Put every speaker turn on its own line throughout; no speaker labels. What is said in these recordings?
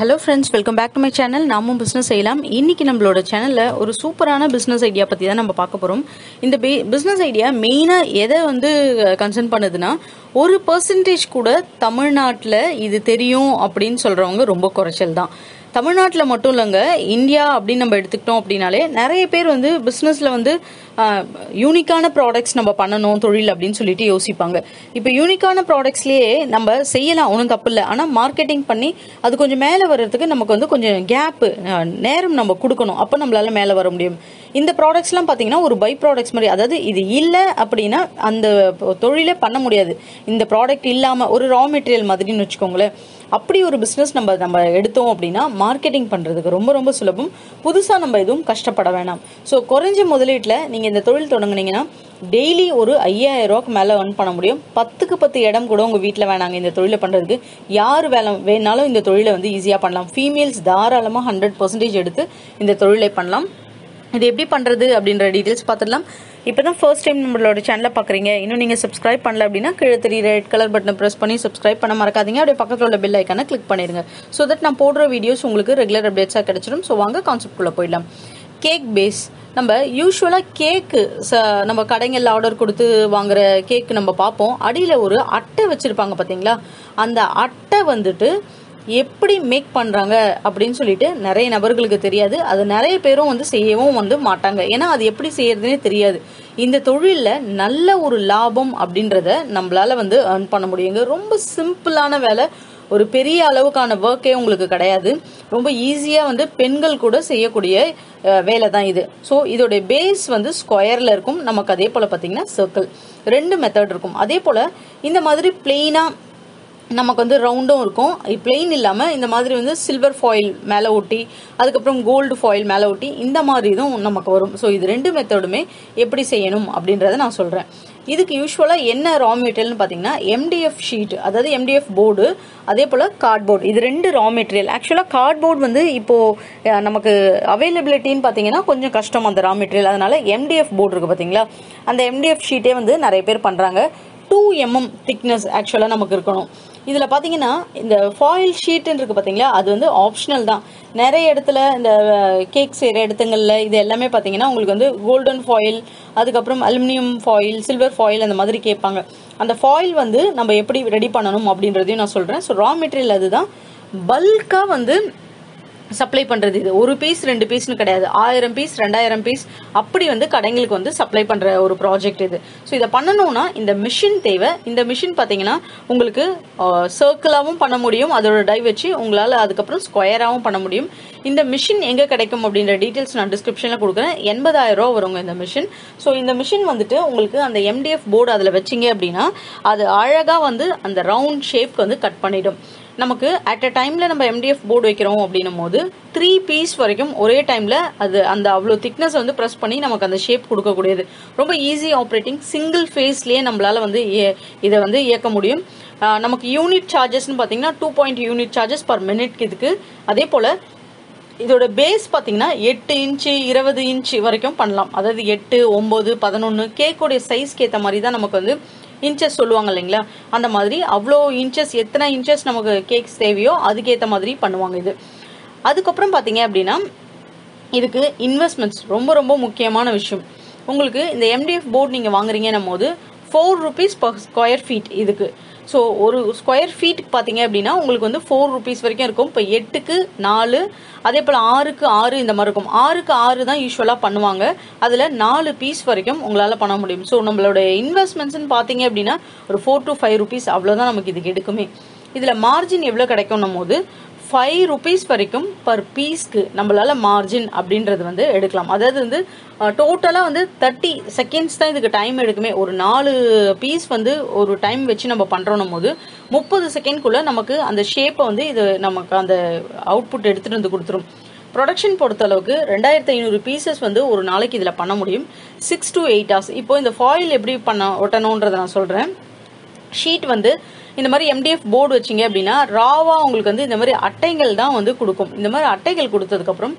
hello friends welcome back to my channel நாமும் business செய்யலாம் இன்னைக்கு நம்மளோட சேனலில் ஒரு சூப்பரான பிஸ்னஸ் ஐடியா பற்றி தான் நம்ம பார்க்க போகிறோம் இந்த பே பிஸ்னஸ் ஐடியா மெயினாக எதை வந்து கன்சர்ன் பண்ணுதுன்னா ஒரு பர்சன்டேஜ் கூட தமிழ்நாட்டில் இது தெரியும் அப்படின்னு சொல்கிறவங்க ரொம்ப குறைச்சல் தான் தமிழ்நாட்டில் மட்டும் இல்லைங்க இந்தியா அப்படின்னு நம்ம எடுத்துக்கிட்டோம் அப்படின்னாலே நிறைய பேர் வந்து பிஸ்னஸில் வந்து யூனிக்கான ப்ராடக்ட்ஸ் நம்ம பண்ணணும் தொழில் அப்படின்னு சொல்லிட்டு யோசிப்பாங்க இப்போ யூனிக்கான ப்ராடக்ட்ஸ்லேயே நம்ம செய்யலாம் ஒன்றும் தப்பு இல்லை ஆனால் மார்க்கெட்டிங் பண்ணி அது கொஞ்சம் மேலே வர்றதுக்கு நமக்கு வந்து கொஞ்சம் கேப்பு நேரம் நம்ம கொடுக்கணும் அப்போ நம்மளால மேலே வர முடியும் இந்த ப்ராடக்ட்ஸ்லாம் பார்த்தீங்கன்னா ஒரு பை ப்ராடக்ட்ஸ் மாதிரி அதாவது இது இல்லை அப்படின்னா அந்த தொழிலே பண்ண முடியாது இந்த ப்ராடக்ட் இல்லாமல் ஒரு ரா மெட்டீரியல் மாதிரின்னு வச்சுக்கோங்களேன் அப்படி ஒரு பிஸ்னஸ் நம்ம நம்ம எடுத்தோம் அப்படின்னா மார்க்கெட்டிங் பண்ணுறதுக்கு ரொம்ப ரொம்ப சுலபம் புதுசாக நம்ம எதுவும் கஷ்டப்பட வேணாம் ஸோ குறைஞ்ச முதலீட்டில் நீங்கள் இந்த தொழில் தொடங்குனீங்கன்னா டெய்லி ஒரு ஐயாயிரம் ரூபாய்க்கு மேலே earn பண்ண முடியும் பத்துக்கு பத்து இடம் கூட உங்கள் வீட்டில் வேணாங்க இந்த தொழிலை பண்ணுறதுக்கு யார் வேலை வேணாலும் இந்த தொழிலை வந்து ஈஸியாக பண்ணலாம் ஃபீமேல்ஸ் தாராளமாக ஹண்ட்ரட் பர்சன்டேஜ் எடுத்து இந்த தொழிலை பண்ணலாம் இது எப்படி பண்ணுறது அப்படின்ற டீட்டெயில்ஸ் பார்த்துடலாம் இப்போ தான் ஃபர்ஸ்ட் டைம் நம்மளோட சேனலை பார்க்குறீங்க இன்னும் நீங்கள் சப்ஸ்கிரைப் பண்ணல அப்படின்னா கீழே தெரிய ரெட் கலர் பட்டனை ப்ரெஸ் பண்ணி சப்ஸ்கிரைப் பண்ண மறக்காதீங்க அப்படியே பக்கத்தில் உள்ள பெல் ஐக்கானை கிளிக் பண்ணிடுங்க ஸோ தட் நான் போடுற வீடியோஸ் உங்களுக்கு ரெகுலர் அப்டேட்ஸாக கிடைச்சிடும் ஸோ வாங்க கான்செப்ட்குள்ளே போயிடலாம் கேக் பேஸ் நம்ம யூஸ்வலாக கேக்கு ச நம்ம கடைங்களில் ஆர்டர் கொடுத்து வாங்குற கேக் நம்ம பார்ப்போம் அடியில் ஒரு அட்டை வச்சுருப்பாங்க பார்த்தீங்களா அந்த அட்டை வந்துட்டு எப்படி மேக் பண்ணுறாங்க அப்படின்னு சொல்லிட்டு நிறைய நபர்களுக்கு தெரியாது அது நிறைய பேரும் வந்து செய்யவும் வந்து மாட்டாங்க ஏன்னா அது எப்படி செய்யறதுனே தெரியாது இந்த தொழிலில் நல்ல ஒரு லாபம் அப்படின்றத நம்மளால வந்து earn பண்ண முடியுங்க ரொம்ப சிம்பிளான வேலை ஒரு பெரிய அளவுக்கான ஒர்க்கே உங்களுக்கு கிடையாது ரொம்ப ஈஸியாக வந்து பெண்கள் கூட செய்யக்கூடிய அஹ், வேலை தான் இது ஸோ இதோடைய பேஸ் வந்து ஸ்கொயரில் இருக்கும் நமக்கு அதே போல் பார்த்தீங்கன்னா சர்க்கிள் ரெண்டு மெத்தட் இருக்கும் அதே போல் இந்த மாதிரி பிளெயினாக நமக்கு வந்து ரவுண்டும் இருக்கும் பிளெயின் இல்லாமல் இந்த மாதிரி வந்து சில்வர் ஃபாயில் மேலே ஒட்டி அதுக்கப்புறம் கோல்டு ஃபாயில் மேலே ஒட்டி இந்த மாதிரி இதுவும் நமக்கு வரும் ஸோ இது ரெண்டு மெத்தடுமே எப்படி செய்யணும் அப்படின்றத நான் சொல்கிறேன் இதுக்கு யூஸ்வலாக என்ன ரா மெட்டீரியல்னு பார்த்தீங்கன்னா எம்டிஎஃப் ஷீட் அதாவது எம்டிஎஃப் போர்டு அதே போல் கார்ட்போர்டு இது ரெண்டு ரா மெட்டீரியல் ஆக்சுவலாக கார்ட்போர்ட் வந்து இப்போது நமக்கு அவைலபிலிட்டின்னு பார்த்தீங்கன்னா கொஞ்சம் கஷ்டம் அந்த ரா மெட்டீரியல் அதனால எம்டிஎஃப் போர்டு இருக்குது பார்த்தீங்களா அந்த எம்டிஎஃப் ஷீட்டே வந்து நிறைய பேர் பண்ணுறாங்க டூ எம்எம் திக்னஸ் ஆக்சுவலாக நமக்கு இருக்கணும் இதில் பார்த்தீங்கன்னா இந்த ஃபாயில் ஷீட்டுன்னு இருக்குது பார்த்தீங்களா அது வந்து ஆப்ஷனல் தான் நிறைய இடத்துல இந்த கேக் செய்கிற இடத்துங்களில் இது எல்லாமே பார்த்தீங்கன்னா உங்களுக்கு வந்து கோல்டன் ஃபாயில் அதுக்கப்புறம் அலுமினியம் ஃபாயில் சில்வர் ஃபாயில் அந்த மாதிரி கேட்பாங்க அந்த ஃபாயில் வந்து நம்ம எப்படி ரெடி பண்ணணும் அப்படின்றதையும் நான் சொல்கிறேன் ஸோ ரா மெட்டீரியல் அதுதான் பல்காக வந்து சப்ளை பண்ணுறது இது ஒரு பீஸ் ரெண்டு பீஸ்னு கிடையாது ஆயிரம் பீஸ் ரெண்டாயிரம் பீஸ் அப்படி வந்து கடைங்களுக்கு வந்து சப்ளை பண்ணுற ஒரு ப்ராஜெக்ட் இது ஸோ இதை பண்ணணும்னா இந்த மிஷின் தேவை இந்த மிஷின் பார்த்தீங்கன்னா உங்களுக்கு சர்க்கிளாகவும் பண்ண முடியும் அதோட டை வச்சு உங்களால் அதுக்கப்புறம் ஸ்கொயராகவும் பண்ண முடியும் இந்த மிஷின் எங்கே கிடைக்கும் அப்படின்ற டீட்டெயில்ஸ் நான் டிஸ்கிரிப்ஷனில் கொடுக்குறேன் எண்பதாயிரம் ரூபா வருங்க இந்த மிஷின் ஸோ இந்த மிஷின் வந்துட்டு உங்களுக்கு அந்த எம்டிஎஃப் போர்டு அதில் வச்சிங்க அப்படின்னா அது அழகாக வந்து அந்த ரவுண்ட் ஷேப்க்கு வந்து கட் பண்ணிடும் நமக்கு அட் அ டைமில் நம்ம எம்டிஎஃப் போர்டு வைக்கிறோம் அப்படின்னும் போது த்ரீ பீஸ் வரைக்கும் ஒரே டைமில் அது அந்த அவ்வளோ திக்னஸ் வந்து ப்ரெஸ் பண்ணி நமக்கு அந்த ஷேப் கொடுக்கக்கூடியது ரொம்ப ஈஸி ஆப்ரேட்டிங் சிங்கிள் ஃபேஸ்லேயே நம்மளால வந்து இய- இதை வந்து இயக்க முடியும் ஆஹ் நமக்கு யூனிட் சார்ஜஸ்னு பார்த்தீங்கன்னா two point unit charges per minute இதுக்கு அதே போல் இதோட பேஸ் பார்த்தீங்கன்னா எட்டு இன்ச்சு இருபது இன்ச்சு வரைக்கும் பண்ணலாம் அதாவது எட்டு ஒம்பது பதினொன்று கேக்கோடைய சைஸ்க்கு ஏற்ற மாதிரி தான் நமக்கு வந்து இன்ச்சஸ் சொல்லுவாங்க இல்லைங்களா அந்த மாதிரி அவ்வளோ இன்ச்சஸ் எத்தனை இன்ச்சஸ் நமக்கு கேக்ஸ் தேவையோ அதுக்கேற்ற மாதிரி பண்ணுவாங்க இது அதுக்கப்புறம் பார்த்தீங்க அப்படின்னா இதுக்கு இன்வெஸ்ட்மெண்ட்ஸ் ரொம்ப ரொம்ப முக்கியமான விஷயம் உங்களுக்கு இந்த எம்டிஎஃப் போர்டு நீங்கள் வாங்குறீங்கன்னும் போது four rupees per square feet இதுக்கு ஸோ ஒரு ஸ்கொயர் ஃபீட்டுக்கு பார்த்தீங்க அப்படின்னா உங்களுக்கு வந்து ஃபோர் ருபீஸ் வரைக்கும் இருக்கும் இப்போ எட்டுக்கு நாலு அதே போல் ஆறுக்கு ஆறு இந்த மாதிரி இருக்கும் ஆறுக்கு ஆறு தான் யூஸ்வலாக பண்ணுவாங்க அதில் நாலு பீஸ் வரைக்கும் உங்களால் பண்ண முடியும் ஸோ நம்மளோட இன்வெஸ்ட்மெண்ட்ஸ்னு பார்த்தீங்க அப்படின்னா ஒரு ஃபோர் டு ஃபைவ் ருபீஸ் அவ்வளோதான் நமக்கு இதுக்கு எடுக்குமே இதில் மார்ஜின் எவ்வளோ கிடைக்கும்னும் போது ஃபைவ் ருபீஸ் வரைக்கும் பர் பீஸ்க்கு நம்மளால மார்ஜின் அப்படின்றது வந்து எடுக்கலாம் அதாவது வந்து டோட்டலாக வந்து தேர்ட்டி செகண்ட்ஸ் தான் இதுக்கு டைம் எடுக்குமே ஒரு நாலு பீஸ் வந்து ஒரு டைம் வச்சு நம்ம பண்ணுறோம் போது முப்பது செகண்ட்குள்ளே நமக்கு அந்த ஷேப்பை வந்து இது நமக்கு அந்த அவுட்புட் எடுத்துகிட்டு வந்து கொடுத்துரும் ப்ரொடக்ஷன் பொறுத்த அளவுக்கு ரெண்டாயிரத்தி ஐநூறு பீசஸ் வந்து ஒரு நாளைக்கு இதில் பண்ண முடியும் சிக்ஸ் டு எயிட் ஹவர்ஸ் இப்போ இந்த ஃபாயில் எப்படி பண்ண ஒட்டணுன்றதை நான் சொல்கிறேன் ஷீட் வந்து இந்த மாதிரி எம்டிஎஃப் போர்டு வச்சிங்க அப்படின்னா ராவா உங்களுக்கு வந்து இந்த மாதிரி அட்டைகள் தான் வந்து கொடுக்கும் இந்த மாதிரி அட்டைகள் கொடுத்ததுக்கப்புறம்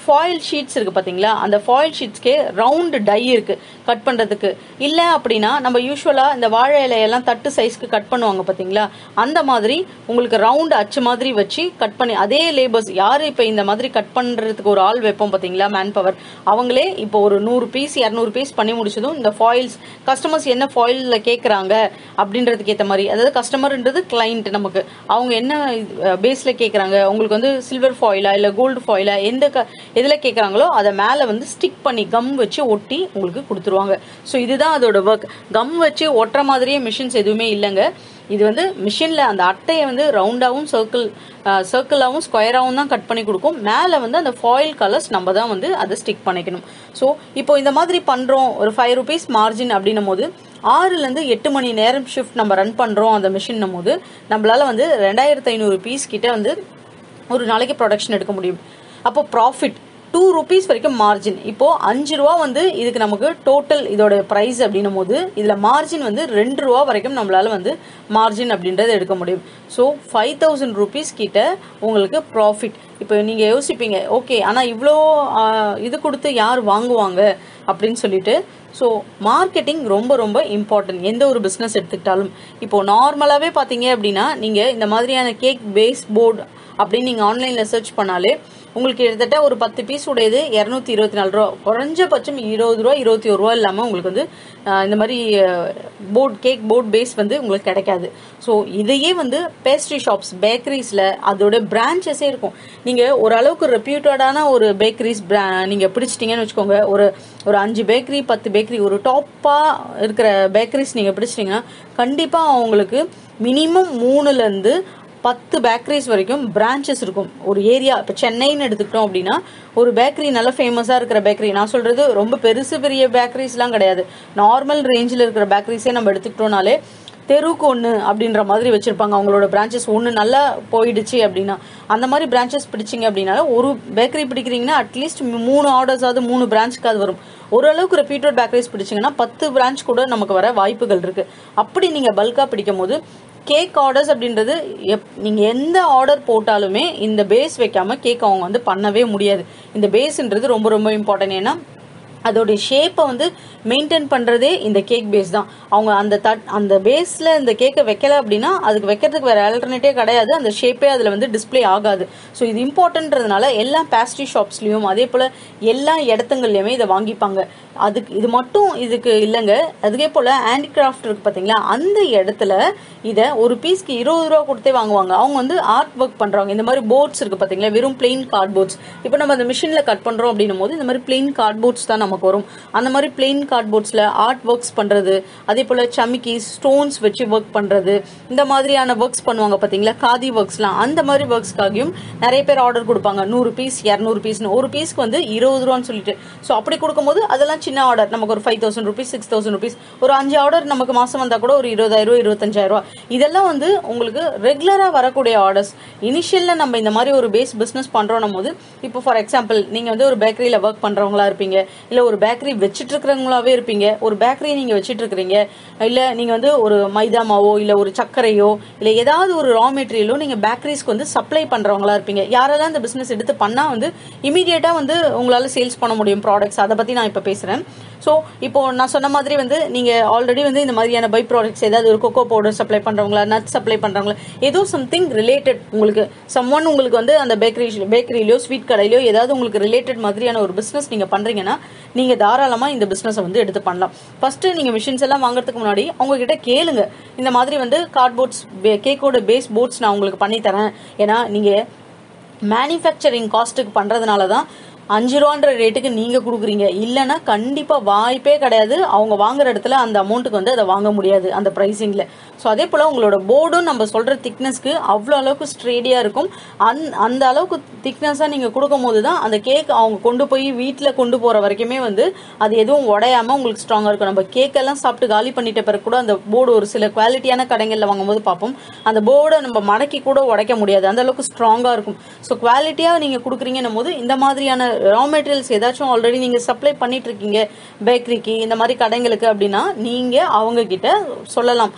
ஃபாயில் ஷீட்ஸ் இருக்கு பாத்தீங்களா அந்த ஃபாயில் ஷீட்ஸ்க்கே ரவுண்டு டை இருக்கு கட் பண்றதுக்கு இல்ல அப்படின்னா நம்ம யூஸ்வலா இந்த வாழை இலையெல்லாம் தட்டு சைஸ்க்கு கட் பண்ணுவாங்க பாத்தீங்களா அந்த மாதிரி உங்களுக்கு ரவுண்டு அச்சு மாதிரி வச்சு கட் பண்ணி அதே லேபர்ஸ் யாரு இப்ப இந்த மாதிரி கட் பண்றதுக்கு ஒரு ஆள் வைப்போம் பாத்தீங்களா மேன் பவர் அவங்களே இப்போ ஒரு நூறு பீஸ் இரநூறு பீஸ் பண்ணி முடிச்சதும் இந்த ஃபாயில்ஸ் கஸ்டமர்ஸ் என்ன ஃபாயில்ல கேக்குறாங்க அப்படின்றதுக்கு ஏத்த மாதிரி அதாவது கஸ்டமர்ன்றது கிளைண்ட் நமக்கு அவங்க என்ன பேஸ்ல கேக்குறாங்க உங்களுக்கு வந்து சில்வர் ஃபாயிலா இல்ல கோல்டு ஃபாயிலா எந்த க- எதுல கேக்குறாங்களோ அதை மேல வந்து ஸ்டிக் பண்ணி கம் வச்சு ஒட்டி உங்களுக்கு கொடுத்துருவாங்க ஸோ இதுதான் அதோட ஒர்க் கம் வச்சு ஒட்டுற மாதிரியே மிஷின்ஸ் எதுவுமே இல்லைங்க இது வந்து மிஷின்ல அந்த அட்டையை வந்து ரவுண்டாவும் சர்க்கிள் சர்க்கிளாவும் ஸ்கொயராகவும் தான் கட் பண்ணி கொடுக்கும் மேலே வந்து அந்த ஃபாயில் கலர்ஸ் நம்ம தான் வந்து அதை ஸ்டிக் பண்ணிக்கணும் ஸோ இப்போ இந்த மாதிரி பண்றோம் ஒரு ஃபைவ் ருபீஸ் மார்ஜின் அப்படின்னும் போது ஆறுலேருந்து எட்டு மணி நேரம் ஷிஃப்ட் நம்ம ரன் பண்றோம் அந்த மிஷின் போது நம்மளால வந்து ரெண்டாயிரத்து ஐநூறு பீஸ் கிட்ட வந்து ஒரு நாளைக்கு ப்ரொடக்ஷன் எடுக்க முடியும் அப்போ ப்ராஃபிட் டூ ருபீஸ் வரைக்கும் மார்ஜின் இப்போ அஞ்சு ரூபா வந்து இதுக்கு நமக்கு டோட்டல் இதோட பிரைஸ் அப்படின்னும் போது இதுல மார்ஜின் வந்து ரெண்டு ரூபா வரைக்கும் நம்மளால வந்து மார்ஜின் அப்படின்றத எடுக்க முடியும் ஸோ ஃபைவ் தௌசண்ட் ருபீஸ் கிட்ட உங்களுக்கு ப்ராஃபிட் இப்போ நீங்க யோசிப்பீங்க ஓகே ஆனா இவ்வளோ ஆஹ், இது கொடுத்து யார் வாங்குவாங்க அப்படின்னு சொல்லிட்டு ஸோ மார்க்கெட்டிங் ரொம்ப ரொம்ப இம்பார்ட்டன்ட் எந்த ஒரு பிஸ்னஸ் எடுத்துக்கிட்டாலும் இப்போ நார்மலாகவே பார்த்தீங்க அப்படின்னா நீங்கள் இந்த மாதிரியான கேக் பேஸ் போர்டு அப்படின்னு நீங்கள் ஆன்லைனில் சர்ச் பண்ணாலே உங்களுக்கு கிட்டத்தட்ட ஒரு பத்து பீஸ் உடையது இரநூத்தி இருபத்தி நாலு ரூபா குறைஞ்சபட்சம் இருபது ரூபா இருபத்தி ஒரு ரூபா இல்லாமல் உங்களுக்கு வந்து ஆஹ், இந்த மாதிரி போர்ட் கேக் போர்ட் பேஸ் வந்து உங்களுக்கு கிடைக்காது ஸோ இதையே வந்து பேஸ்ட்ரி ஷாப்ஸ் பேக்கரிஸில் அதோட பிரான்ச்சஸே இருக்கும் நீங்கள் ஓரளவுக்கு ரெப்யூட்டடான ஒரு பேக்கரிஸ் நீங்கள் பிடிச்சிட்டீங்கன்னு வச்சுக்கோங்க ஒரு ஒரு அஞ்சு பேக்கரி பத்து பேக்கரி ஒரு டாப்பாக இருக்கிற பேக்கரிஸ் நீங்கள் பிடிச்சிட்டிங்கன்னா கண்டிப்பாக அவங்களுக்கு மினிமம் மூணுலேருந்து பத்து பேக்கரிஸ் வரைக்கும் பிரான்ச்சஸ் இருக்கும் ஒரு ஏரியா இப்போ சென்னைன்னு எடுத்துக்கிட்டோம் அப்படின்னா ஒரு பேக்கரி நல்ல ஃபேமஸாக இருக்கிற பேக்கரி நான் சொல்றது ரொம்ப பெருசு பெரிய பேக்கரிஸ்லாம் கிடையாது நார்மல் ரேஞ்சில் இருக்கிற பேக்கரிஸே நம்ம எடுத்துக்கிட்டோம்னாலே தெருவுக்கு ஒன்று அப்படின்ற மாதிரி வச்சிருப்பாங்க அவங்களோட பிரான்ச்சஸ் ஒன்று நல்லா போயிடுச்சு அப்படின்னா அந்த மாதிரி பிரான்ச்சஸ் பிடிச்சிங்க அப்படின்னா ஒரு பேக்கரி பிடிக்கிறீங்கன்னா அட்லீஸ்ட் மூணு ஆர்டர்ஸாவது மூணு பிரான்ச்சுக்காவது வரும் ஓரளவுக்கு ரெப்யூட்டட் பேக்கரிஸ் பிடிச்சிங்கன்னா பத்து பிரான்ச் கூட நமக்கு வர வாய்ப்புகள் இருக்கு அப்படி நீங்க பல்கா பிடிக்கும் போது கேக் ஆர்டர்ஸ் அப்படின்றது எப் நீங்க எந்த ஆர்டர் போட்டாலுமே இந்த பேஸ் வைக்காம கேக் அவங்க வந்து பண்ணவே முடியாது இந்த பேஸ்ன்றது ரொம்ப ரொம்ப இம்பார்ட்டன்ட் ஏன்னா அதோடைய ஷேப்பை வந்து மெயின்டைன் பண்றதே இந்த கேக் பேஸ் தான் அவங்க அந்த தட் அந்த பேஸ்ல இந்த கேக்கை வைக்கல அப்படின்னா அதுக்கு வைக்கிறதுக்கு வேற ஆல்டர்னேட்டே கிடையாது அந்த ஷேப்பே அதுல வந்து டிஸ்ப்ளே ஆகாது ஸோ இது இம்பார்ட்டன்றதுனால எல்லா பேஸ்ட்ரி ஷாப்ஸ்லயும் அதே போல எல்லா இடத்துங்கள்லயுமே இதை வாங்கிப்பாங்க அதுக்கு இது மட்டும் இதுக்கு இல்லைங்க அதுக்கே போல ஹேண்டிகிராஃப்ட் இருக்கு பாத்தீங்களா அந்த இடத்துல இதை ஒரு பீஸ்க்கு இருபது ரூபா கொடுத்தே வாங்குவாங்க அவங்க வந்து ஆர்ட் ஒர்க் பண்றாங்க இந்த மாதிரி போர்ட்ஸ் இருக்கு பாத்தீங்களா வெறும் பிளெயின் கார்ட் போர்ட்ஸ் இப்போ நம்ம அந்த மிஷின்ல கட் பண்றோம் அப்படின்னும் போது இந்த மாதிரி பிளெயின் கார்ட் போர்ட்ஸ் தான் நமக்கு வரும் அந்த மாதிரி பிளெயின் கார்ட் போர்ட்ஸ்ல ஆர்ட் ஒர்க்ஸ் பண்றது அதே போல சமிக்கி ஸ்டோன்ஸ் வச்சு ஒர்க் பண்றது இந்த மாதிரியான ஒர்க்ஸ் பண்ணுவாங்க பாத்தீங்களா காதி ஒர்க்ஸ்லாம் அந்த மாதிரி ஒர்க்ஸ்க்காகவும் நிறைய பேர் ஆர்டர் கொடுப்பாங்க நூறு பீஸ் இரநூறு பீஸ்னு ஒரு பீஸ்க்கு வந்து இருபது ரூபான்னு சொல்லிட்டு ஸோ அப்படி கொடுக்கும்போது அதெல்லாம் சின்ன ஆர்டர் நமக்கு ஒரு five thousand rupees six thousand rupees ஒரு அஞ்சு ஆர்டர் நமக்கு மாசம் வந்தா கூட ஒரு இருபதாயிரம் ரூபாய் இருபத்தஞ்சாயிரம் ரூபாய் இதெல்லாம் வந்து உங்களுக்கு ரெகுலரா வரக்கூடிய ஆர்டர்ஸ் இனிஷியல்ல நம்ம இந்த மாதிரி ஒரு பேஸ் பிசினஸ் பண்றோம் போது இப்போ ஃபார் எக்ஸாம்பிள் நீங்க வந்து ஒரு பேக்கரியில ஒர்க் பண்றவங்களா இருப்பீங்க இல்ல ஒரு பேக்கரி வச்சிட்டு இருக்கிறவங்களாவே இருப்பீங்க ஒரு பேக்கரி நீங்க வச்சிட்டு இருக்கிறீங்க இல்ல நீங்க வந்து ஒரு மைதா மாவோ இல்ல ஒரு சர்க்கரையோ இல்ல ஏதாவது ஒரு ரா மெட்டீரியலோ நீங்க பேக்கரிஸ்க்கு வந்து சப்ளை பண்றவங்களா இருப்பீங்க யாரெல்லாம் இந்த பிசினஸ் எடுத்து பண்ணா வந்து இமீடியட்டா வந்து உங்களால சேல்ஸ் பண்ண முடியும் ப்ராடக்ட்ஸ் அதை பத்தி நான் இப்ப பேசுறேன் ஸோ இப்போ நான் சொன்ன மாதிரி வந்து நீங்க ஆல்ரெடி வந்து இந்த மாதிரியான பை ப்ராடக்ட்ஸ் ஏதாவது ஒரு கொக்கோ பவுடர் சப்ளை பண்றவங்களா நட் சப்ளை பண்றவங்களா ஏதோ சம்திங் ரிலேட்டட் உங்களுக்கு சம் ஒன் உங்களுக்கு வந்து அந்த பேக்கரி பேக்கரியிலயோ ஸ்வீட் கடையிலயோ ஏதாவது உங்களுக்கு ரிலேட்டட் மாதிரியான ஒரு பிசினஸ் நீங்க பண்றீங்கன்னா நீங்க தாராளமா இந்த பிசினஸ் வந்து எடுத்து பண்ணலாம் ஃபர்ஸ்ட் நீங்க மிஷின்ஸ் எல்லாம் வாங்குறதுக்கு முன்னாடி அவங்க கிட்ட கேளுங்க இந்த மாதிரி வந்து கார்ட்போர்ட்ஸ் கேக்கோட பேஸ் போர்ட்ஸ் நான் உங்களுக்கு பண்ணி தரேன் ஏன்னா நீங்க மேனுஃபேக்சரிங் காஸ்ட்டுக்கு பண்றதுனால தான் அஞ்சு ரூபான்ற ரேட்டுக்கு நீங்க கொடுக்குறீங்க இல்லைன்னா கண்டிப்பா வாய்ப்பே கிடையாது அவங்க வாங்குற இடத்துல அந்த அமௌண்ட்டுக்கு வந்து அதை வாங்க முடியாது அந்த பிரைசிங்ல ஸோ அதே போல உங்களோட போர்டும் நம்ம சொல்ற திக்னஸ்க்கு அவ்வளோ அளவுக்கு ஸ்ட்ரேடியா இருக்கும் அந் அந்த அளவுக்கு திக்னஸா நீங்க கொடுக்கும் போது தான் அந்த கேக் அவங்க கொண்டு போய் வீட்டில் கொண்டு போற வரைக்குமே வந்து அது எதுவும் உடையாம உங்களுக்கு ஸ்ட்ராங்கா இருக்கும் நம்ம கேக் எல்லாம் சாப்பிட்டு காலி பண்ணிட்ட பிறகு கூட அந்த போர்டு ஒரு சில குவாலிட்டியான கடைகள்ல வாங்கும்போது பார்ப்போம் அந்த போர்டை நம்ம மடக்கி கூட உடைக்க முடியாது அந்த அளவுக்கு ஸ்ட்ராங்கா இருக்கும் ஸோ குவாலிட்டியா நீங்க கொடுக்குறீங்கன்னும் போது இந்த மாதிரியான ரா மெட்டீரியல்ஸ் ஏதாச்சும் ஆல்ரெடி நீங்க சப்ளை பண்ணிட்டு இருக்கீங்க பேக்கரிக்கு இந்த மாதிரி கடைங்களுக்கு அப்படின்னா நீங்க அவங்க கிட்ட சொல்லலாம் இந்த மாதிரி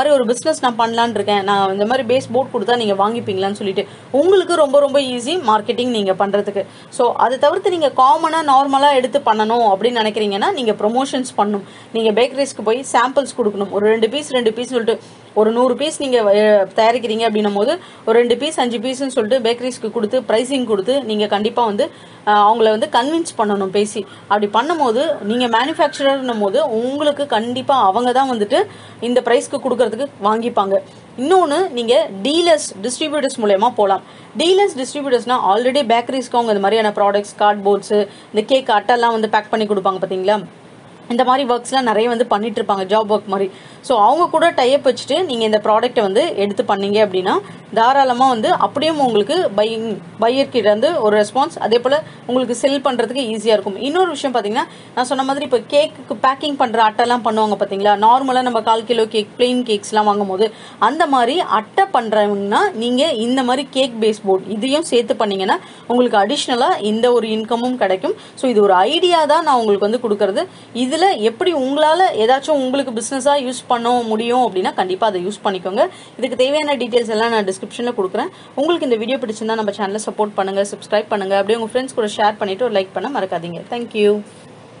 மாதிரி ஒரு பிஸ்னஸ் நான் பண்ணலான்னு இருக்கேன் நான் இந்த மாதிரி பேஸ் போர்ட் கொடுத்தா நீங்கள் வாங்கிப்பீங்களான்னு சொல்லிட்டு உங்களுக்கு ரொம்ப ரொம்ப ஈஸி மார்க்கெட்டிங் நீங்கள் பண்ணுறதுக்கு ஸோ அதை தவிர்த்து நீங்கள் காமனாக நார்மலாக எடுத்து பண்ணணும் அப்படின்னு நினைக்கிறீங்கன்னா நீங்கள் ப்ரொமோஷன்ஸ் பண்ணணும் நீங்கள் பேக்கரிஸ்க்கு போய் சாம்பிள்ஸ் கொடுக்கணும் ஒரு ரெண்டு பீஸ் ரெண்டு பீஸ் சொல்லிட்டு ஒரு நூறு பீஸ் நீங்கள் தயாரிக்கிறீங்க அப்படின்னும் போது ஒரு ரெண்டு பீஸ் அஞ்சு பீஸ்னு சொல்லிட்டு பேக்கரிஸ்க்கு கொடுத்து ப்ரைஸிங் கொடுத்து நீங்கள் கண்டிப்பாக வந்து அஹ், அவங்கள வந்து கன்வின்ஸ் பண்ணணும் பேசி அப்படி பண்ணும்போது நீங்கள் மேனுஃபேக்சரர்னும் போது உங்களுக்கு கண்டிப்பாக அவங்க தான் வந்துட்டு இந்த ப்ரைஸ்க்கு கொடுக்கறதுக்கு வாங்கிப்பாங்க இன்னொன்று நீங்கள் டீலர்ஸ் டிஸ்ட்ரிபியூட்டர்ஸ் மூலயமா போகலாம் டீலர்ஸ் டிஸ்ட்ரிபியூட்டர்ஸ்னால் ஆல்ரெடி பேக்கரிஸ்க்கு அவங்க இந்த மாதிரியான ப்ராடக்ட்ஸ் கார்ட்போர்ட்ஸு இந்த கேக் அட்டெல்லாம் வந்து பேக் பண்ணி கொடுப்பாங்க பார்த்தீங்களா இந்த மாதிரி ஒர்க்ஸ்லாம் நிறைய வந்து பண்ணிட்டு இருப்பாங்க ஜாப் ஒர்க் மாதிரி ஸோ அவங்க கூட டைப் வச்சுட்டு நீங்கள் இந்த ப்ராடக்ட்டை வந்து எடுத்து பண்ணீங்க அப்படின்னா தாராளமாக வந்து அப்படியும் உங்களுக்கு பையிங் பையர் கிட்ட இருந்து ஒரு ரெஸ்பான்ஸ் அதே போல் உங்களுக்கு செல் பண்ணுறதுக்கு ஈஸியாக இருக்கும் இன்னொரு விஷயம் பார்த்தீங்கன்னா நான் சொன்ன மாதிரி இப்போ கேக்கு பேக்கிங் பண்ணுற அட்டைலாம் பண்ணுவாங்க பார்த்தீங்களா நார்மலாக நம்ம கால் கிலோ கேக் பிளெயின் கேக்ஸ்லாம் வாங்கும் போது அந்த மாதிரி அட்டை பண்ணுறவங்கன்னா நீங்கள் இந்த மாதிரி கேக் பேஸ் போர்ட் இதையும் சேர்த்து பண்ணீங்கன்னா உங்களுக்கு அடிஷ்னலாக இந்த ஒரு இன்கமும் கிடைக்கும் ஸோ இது ஒரு ஐடியா தான் நான் உங்களுக்கு வந்து கொடுக்கறது இதில் எப்படி உங்களால் ஏதாச்சும் உங்களுக்கு பிஸ்னஸாக யூஸ் பண்ண முடியும் அப்படின்னா கண்டிப்பாக அதை யூஸ் பண்ணிக்கோங்க இதுக்கு தேவையான டீட்டெயில்ஸ் எல்லாம் நான் டிஸ்கிரிப்ஷனில் கொடுக்குறேன் உங்களுக்கு இந்த வீடியோ பிடிச்சிருந்தா நம்ம சேனலை சப்போர்ட் பண்ணுங்கள் சப்ஸ்கிரைப் பண்ணுங்கள் அப்படியே உங்கள் ஃப்ரெண்ட்ஸ் கூட ஷேர் பண்ணிவிட்டு ஒரு லைக் பண்ண மறக்காதீங்க தேங்க்யூ